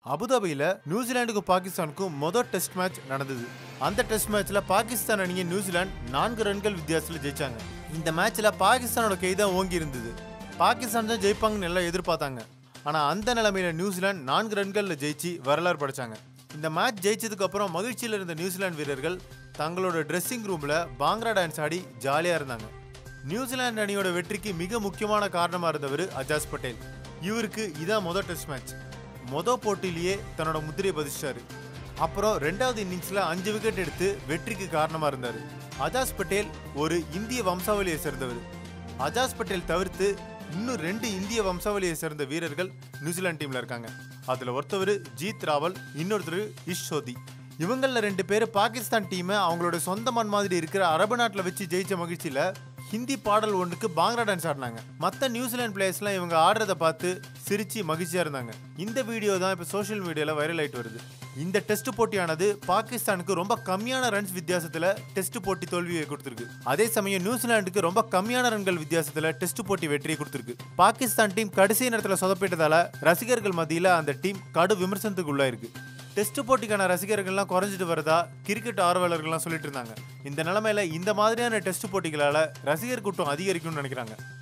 அபுதாபியில நியூசிலாந்துக்கும் பாகிஸ்தானுக்கும் மொதல் test match நடந்தது அந்த டெஸ்ட் மேட்ச்ல பாகிஸ்தான் அணியை நியூசிலாந்து நான்கு ரன்கள் வித்தியாசத்துல ஜெயிச்சாங்க இந்த மேட்ச்ல பாகிஸ்தானோட கை தான் ஓங்கி இருந்தது பாகிஸ்தான் தான் ஜெயிப்பாங்கன்னு எல்லாம் எதிர்பார்த்தாங்க ஆனா அந்த நிலைமையில நியூசிலாந்து நான்கு ரன்கள்ல ஜெயிச்சு வரலாறு படைச்சாங்க இந்த மேட்ச் ஜெயிச்சதுக்கு அப்புறம் மகிழ்ச்சியில் இருந்த நியூசிலாந்து வீரர்கள் தங்களோட ட்ரெஸ்ஸிங் ரூம்ல பாங்க்ரா டான்ஸ் ஆடி ஜாலியா இருந்தாங்க நியூசிலாந்து அணியோட வெற்றிக்கு மிக முக்கியமான காரணமா இருந்தவர் அஜாஸ் பட்டேல் இவருக்கு இதான் முதல் டெஸ்ட் மேட்ச் மொதல் போட்டியிலேயே தன்னோட முத்திரையை பதிச்சிட்டாரு அப்புறம் ரெண்டாவது இன்னிங்ஸ்ல அஞ்சு விக்கெட் எடுத்து வெற்றிக்கு காரணமா இருந்தாரு அஜாஸ் பட்டேல் ஒரு இந்திய வம்சாவளியை சேர்ந்தவர் அஜாஸ் பட்டேல் தவிர்த்து இன்னும் ரெண்டு இந்திய வம்சாவளியை சேர்ந்த வீரர்கள் நியூசிலாந்து டீம்ல இருக்காங்க அதுல ஒருத்தவர் ஜீத் ராவல் இன்னொருத்தர் இஷ் சோதி இவங்கள ரெண்டு பேர் பாகிஸ்தான் டீமை அவங்களோட சொந்த மண் மாதிரி இருக்கிற அரபு நாட்டில் வச்சு ஜெயிச்ச மகிழ்ச்சியில ஹிந்தி பாடல் ஒன்றுக்கு பாங்க்ரா டான்ஸ் ஆடினாங்க மற்ற நியூசிலாந்து பிளேயர்ஸ்லாம் இவங்க ஆடுறத பார்த்து சிரிச்சு மகிழ்ச்சியா இருந்தாங்க இந்த வீடியோ தான் இப்போ சோஷியல் மீடியால வைரல் ஆயிட்டு வருது இந்த டெஸ்ட் போட்டியானது பாகிஸ்தானுக்கு ரொம்ப கம்மியான ரன்ஸ் வித்தியாசத்துல டெஸ்ட் போட்டி தோல்வியை கொடுத்திருக்கு அதே சமயம் நியூசிலாந்துக்கு ரொம்ப கம்மியான ரன்கள் வித்தியாசத்துல டெஸ்ட் போட்டி வெற்றியை கொடுத்திருக்கு பாகிஸ்தான் டீம் கடைசி நேரத்துல சொதப்பிட்டதால ரசிகர்கள் மத்தியில அந்த டீம் கடும் விமர்சனத்துக்கு உள்ளாயிருக்கு டெஸ்ட் போட்டிக்கான ரசிகர்கள்லாம் குறைஞ்சிட்டு வரதா கிரிக்கெட் ஆர்வலர்கள்லாம் சொல்லிட்டு இருந்தாங்க இந்த நிலைமையில இந்த மாதிரியான டெஸ்ட் போட்டிகளால ரசிகர் கூட்டம் அதிகரிக்கும்னு நினைக்கிறாங்க